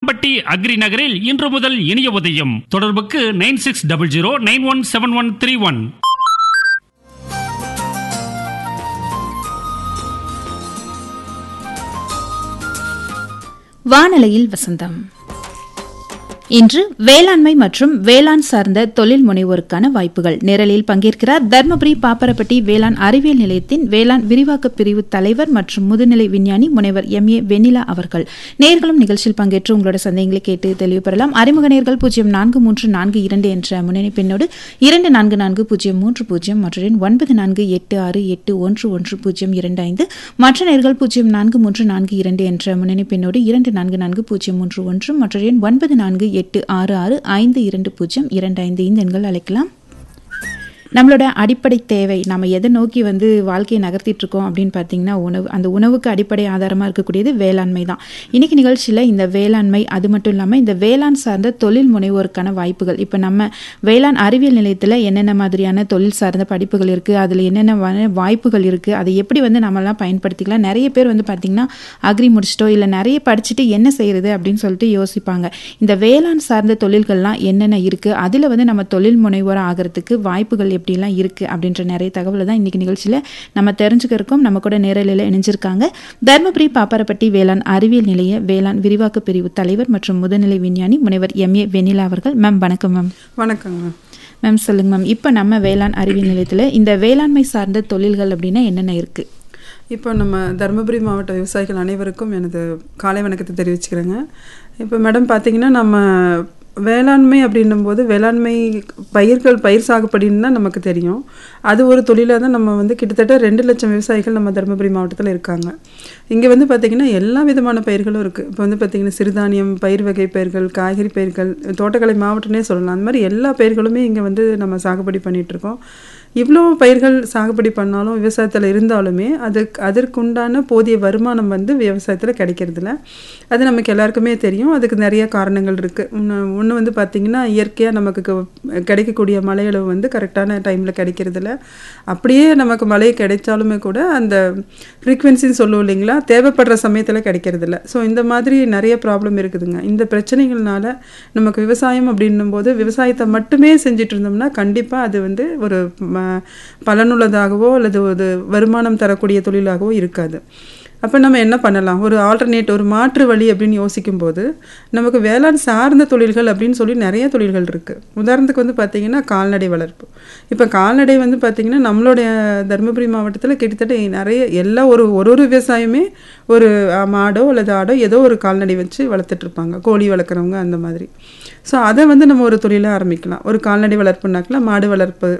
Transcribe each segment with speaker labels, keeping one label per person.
Speaker 1: கருப்பம்பட்டி agri நகரில் இன்று முதல் இனிய உதயம் தொடர்புக்கு nine six double zero nine one seven one three one
Speaker 2: வானலையில் வசந்தம் இன்று வேளாண்மை மற்றும் வேளாண் சார்ந்த தொழில் முனைவோருக்கான வாய்ப்புகள் நிரலில் பங்கேற்கிறார் தர்மபுரி பாப்பரப்பட்டி வேளாண் அறிவியல் நிலையத்தின் வேளாண் விரிவாக்க பிரிவு தலைவர் மற்றும் முதுநிலை விஞ்ஞானி முனைவர் எம் ஏ வெண்ணிலா அவர்கள் நேர்களும் நிகழ்ச்சியில் பங்கேற்று உங்களோட சந்தேகங்களை கேட்டு தெளிவு பெறலாம் அறிமுக நேர்கள் பூஜ்ஜியம் நான்கு மூன்று நான்கு இரண்டு என்ற முன்னணி பின்னோடு இரண்டு நான்கு நான்கு பூஜ்ஜியம் மூன்று பூஜ்ஜியம் மற்றும் ஒன்பது நான்கு எட்டு ஆறு எட்டு ஒன்று ஒன்று பூஜ்ஜியம் இரண்டு ஐந்து மற்ற நேர்கள் பூஜ்ஜியம் நான்கு மூன்று நான்கு இரண்டு என்ற முன்னணி பின்னோடு இரண்டு நான்கு நான்கு பூஜ்ஜியம் மூன்று ஒன்று மற்ற எண் ஒன்பது நான்கு எட்டு ஆறு ஆறு ஐந்து இரண்டு பூஜ்ஜியம் இரண்டு ஐந்து இந்த எண்கள் அழைக்கலாம் நம்மளோட அடிப்படை தேவை நம்ம எதை நோக்கி வந்து வாழ்க்கையை நகர்த்திட்டு இருக்கோம் அப்படின்னு பார்த்தீங்கன்னா உணவு அந்த உணவுக்கு அடிப்படை ஆதாரமாக இருக்கக்கூடியது வேளாண்மை தான் இன்னைக்கு நிகழ்ச்சியில் இந்த வேளாண்மை அது மட்டும் இல்லாமல் இந்த வேளாண் சார்ந்த தொழில் முனைவோருக்கான வாய்ப்புகள் இப்போ நம்ம வேளாண் அறிவியல் நிலையத்தில் என்னென்ன மாதிரியான தொழில் சார்ந்த படிப்புகள் இருக்குது அதில் என்னென்ன வ- வாய்ப்புகள் இருக்குது அதை எப்படி வந்து நம்மலாம் பயன்படுத்திக்கலாம் நிறைய பேர் வந்து பார்த்திங்கன்னா அக்ரி முடிச்சிட்டோ இல்லை நிறைய படிச்சுட்டு என்ன செய்யறது அப்படின்னு சொல்லிட்டு யோசிப்பாங்க இந்த வேளாண் சார்ந்த தொழில்கள்லாம் என்னென்ன இருக்குது அதில் வந்து நம்ம தொழில் முனைவோர் ஆகிறதுக்கு வாய்ப்புகள் எப்படிலாம் இருக்குது அப்படின்ற நிறைய தகவலை தான் இன்றைக்கி நிகழ்ச்சியில் நம்ம தெரிஞ்சுக்கிறோம் நம்ம கூட நேரலையில் இணைஞ்சிருக்காங்க தருமபுரி பாப்பாரப்பட்டி வேளாண் அறிவியல் நிலைய வேளாண் விரிவாக்க பிரிவு தலைவர் மற்றும் முதுநிலை விஞ்ஞானி முனைவர் எம் ஏ வெண்ணிலா அவர்கள் மேம் வணக்கம் மேம்
Speaker 3: வணக்கங்க மேம்
Speaker 2: மேம் சொல்லுங்க மேம் இப்போ நம்ம வேளாண் அறிவியல் நிலையத்தில் இந்த வேளாண்மை சார்ந்த தொழில்கள் அப்படின்னா என்னென்ன இருக்குது
Speaker 3: இப்போ நம்ம தருமபுரி மாவட்ட விவசாயிகள் அனைவருக்கும் எனது காலை வணக்கத்தை தெரிவிச்சுக்கிறேங்க இப்போ மேடம் பார்த்தீங்கன்னா நம்ம வேளாண்மை அப்படின்னும் போது வேளாண்மை பயிர்கள் பயிர் சாகுபடின்னு தான் நமக்கு தெரியும் அது ஒரு தொழிலாக தான் நம்ம வந்து கிட்டத்தட்ட ரெண்டு லட்சம் விவசாயிகள் நம்ம தருமபுரி மாவட்டத்தில் இருக்காங்க இங்கே வந்து பார்த்திங்கன்னா எல்லா விதமான பயிர்களும் இருக்குது இப்போ வந்து பார்த்திங்கன்னா சிறுதானியம் பயிர் வகை பயிர்கள் காய்கறி பயிர்கள் தோட்டக்கலை மாவட்டம்னே சொல்லலாம் அந்த மாதிரி எல்லா பயிர்களுமே இங்கே வந்து நம்ம சாகுபடி பண்ணிட்டு இருக்கோம் இவ்வளோ பயிர்கள் சாகுபடி பண்ணாலும் விவசாயத்தில் இருந்தாலுமே அதுக்கு அதற்குண்டான போதிய வருமானம் வந்து விவசாயத்தில் கிடைக்கிறதில்ல அது நமக்கு எல்லாருக்குமே தெரியும் அதுக்கு நிறைய காரணங்கள் இருக்குது ஒன்று வந்து பார்த்திங்கன்னா இயற்கையாக நமக்கு க- கிடைக்கக்கூடிய மழையளவு வந்து கரெக்டான டைமில் கிடைக்கிறதில்ல அப்படியே நமக்கு மழை கிடைச்சாலுமே கூட அந்த ஃப்ரீக்வன்சின்னு சொல்லுவோம் இல்லைங்களா தேவைப்படுற சமயத்தில் கிடைக்கிறதில்ல ஸோ இந்த மாதிரி நிறைய ப்ராப்ளம் இருக்குதுங்க இந்த பிரச்சனைகள்னால நமக்கு விவசாயம் அப்படின்னும் போது விவசாயத்தை மட்டுமே செஞ்சுட்டு இருந்தோம்னா கண்டிப்பாக அது வந்து ஒரு ம பலனுள்ளதாகவோ அல்லது ஒரு வருமானம் தரக்கூடிய தொழிலாகவோ இருக்காது அப்போ நம்ம என்ன பண்ணலாம் ஒரு ஆல்டர்னேட் ஒரு மாற்று வழி அப்படின்னு யோசிக்கும்போது நமக்கு வேளாண் சார்ந்த தொழில்கள் அப்படின்னு சொல்லி நிறைய தொழில்கள் இருக்குது உதாரணத்துக்கு வந்து பார்த்திங்கன்னா கால்நடை வளர்ப்பு இப்போ கால்நடை வந்து பார்த்திங்கன்னா நம்மளுடைய தருமபுரி மாவட்டத்தில் கிட்டத்தட்ட நிறைய எல்லா ஒரு ஒரு ஒரு விவசாயமே ஒரு அஹ், மாடோ அல்லது ஆடோ ஏதோ ஒரு கால்நடை வச்சு வளர்த்துட்டு இருப்பாங்க கோழி வளர்க்குறவங்க அந்த மாதிரி ஸோ அதை வந்து நம்ம ஒரு தொழிலாக ஆரம்பிக்கலாம் ஒரு கால்நடை வளர்ப்புனாக்கலாம் மாடு வளர்ப்பு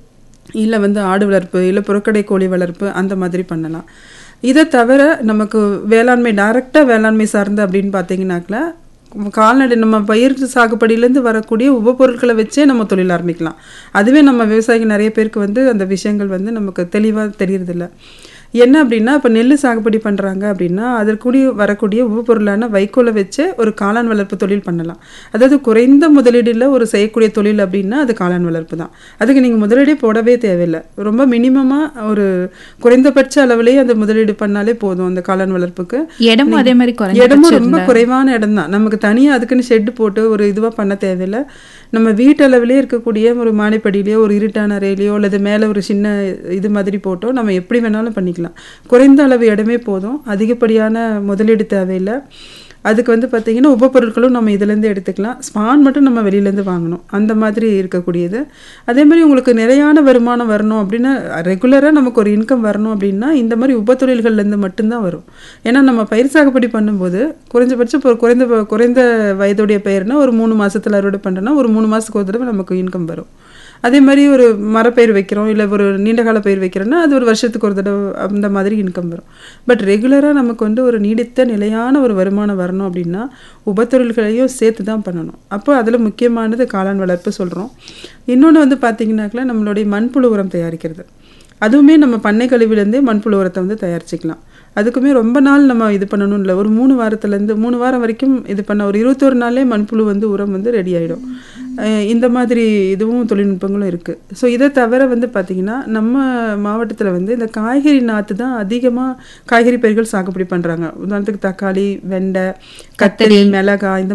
Speaker 3: இல்லை வந்து ஆடு வளர்ப்பு இல்லை புறக்கடை கோழி வளர்ப்பு அந்த மாதிரி பண்ணலாம் இதை தவிர நமக்கு வேளாண்மை டைரெக்டாக வேளாண்மை சார்ந்து அப்படின்னு பார்த்தீங்கன்னாக்கல கால்நடை நம்ம பயிர் சாகுபடியிலேருந்து வரக்கூடிய உபப்பொருட்களை வச்சே நம்ம தொழில் ஆரம்பிக்கலாம் அதுவே நம்ம விவசாயிகள் நிறைய பேருக்கு வந்து அந்த விஷயங்கள் வந்து நமக்கு தெளிவாக தெரியறதில்ல என்ன அப்படின்னா இப்போ நெல் சாகுபடி பண்ணுறாங்க அப்படின்னா அதற்குடி வரக்கூடிய உபப்பொருளான வைக்கோலை வச்சு ஒரு காளான் வளர்ப்பு தொழில் பண்ணலாம் அதாவது குறைந்த முதலீடில் ஒரு செய்யக்கூடிய தொழில் அப்படின்னா அது காளான் வளர்ப்பு தான் அதுக்கு நீங்கள் முதலீடே போடவே தேவையில்லை ரொம்ப மினிமமாக ஒரு குறைந்தபட்ச அளவுலேயே அந்த முதலீடு பண்ணாலே போதும் அந்த காளான் வளர்ப்புக்கு
Speaker 2: இடமும் அதே மாதிரி
Speaker 3: இடமும்
Speaker 2: குறைஞ்ச
Speaker 3: ரொம்ப குறைவான இடம் தான் நமக்கு தனியாக அதுக்குன்னு ஷெட்டு போட்டு ஒரு இதுவாக பண்ண தேவையில்லை நம்ம வீட்டளவிலே இருக்கக்கூடிய ஒரு மாடிப்படியிலையோ ஒரு இருட்டான அறையிலையோ அல்லது மேலே ஒரு சின்ன இது மாதிரி போட்டோ நம்ம எப்படி வேணாலும் பண்ணிக்கலாம் குறைந்த அளவு இடமே போதும் அதிகப்படியான முதலீடு தேவையில்லை அதுக்கு வந்து பார்த்திங்கன்னா உபப்பொருட்களும் நம்ம இதுலேருந்து எடுத்துக்கலாம் ஸ்பான் மட்டும் நம்ம வெளியிலேருந்து வாங்கணும் அந்த மாதிரி இருக்கக்கூடியது அதே மாதிரி உங்களுக்கு நிலையான வருமானம் வரணும் அப்படின்னா ரெகுலராக நமக்கு ஒரு இன்கம் வரணும் அப்படின்னா இந்த மாதிரி உபத்தொழில்கள்லேருந்து மட்டும்தான் வரும் ஏன்னா நம்ம பயிர் சாகுபடி பண்ணும்போது குறைஞ்சபட்சம் இப்போ ஒரு குறைந்த குறைந்த வயதுடைய பயிர்னா ஒரு மூணு மாசத்துல அறுவடை பண்ணுறோன்னா ஒரு மூணு மாதத்துக்கு ஒரு தடவை நமக்கு இன்கம் வரும் அதே மாதிரி ஒரு மரப்பயிர் வைக்கிறோம் இல்லை ஒரு நீண்டகால பயிர் வைக்கிறோன்னா அது ஒரு வருஷத்துக்கு ஒரு தடவை அந்த மாதிரி இன்கம் வரும் பட் ரெகுலராக நமக்கு வந்து ஒரு நீடித்த நிலையான ஒரு வருமானம் வரணும் அப்படின்னா உபத்தொழில்களையும் சேர்த்து தான் பண்ணணும் அப்போ அதில் முக்கியமானது காளான் வளர்ப்பு சொல்கிறோம் இன்னொன்று வந்து பார்த்திங்கனாக்கா நம்மளுடைய மண்புழு உரம் தயாரிக்கிறது அதுவுமே நம்ம பண்ணை கழிவுலேருந்தே மண்புழு உரத்தை வந்து தயாரிச்சுக்கலாம் அதுக்குமே ரொம்ப நாள் நம்ம இது பண்ணணும் இல்லை ஒரு மூணு வாரத்துலேருந்து மூணு வாரம் வரைக்கும் இது பண்ண ஒரு இருபத்தொரு நாளே மண்புழு வந்து உரம் வந்து ரெடி ஆகிடும் இந்த மாதிரி இதுவும் தொழில்நுட்பங்களும் இருக்குது ஸோ இதை தவிர வந்து பார்த்திங்கன்னா நம்ம மாவட்டத்தில் வந்து இந்த காய்கறி நாற்று தான் அதிகமாக காய்கறி பயிர்கள் சாகுபடி பண்ணுறாங்க உதாரணத்துக்கு தக்காளி வெண்டை கத்தரி மிளகாய் இந்த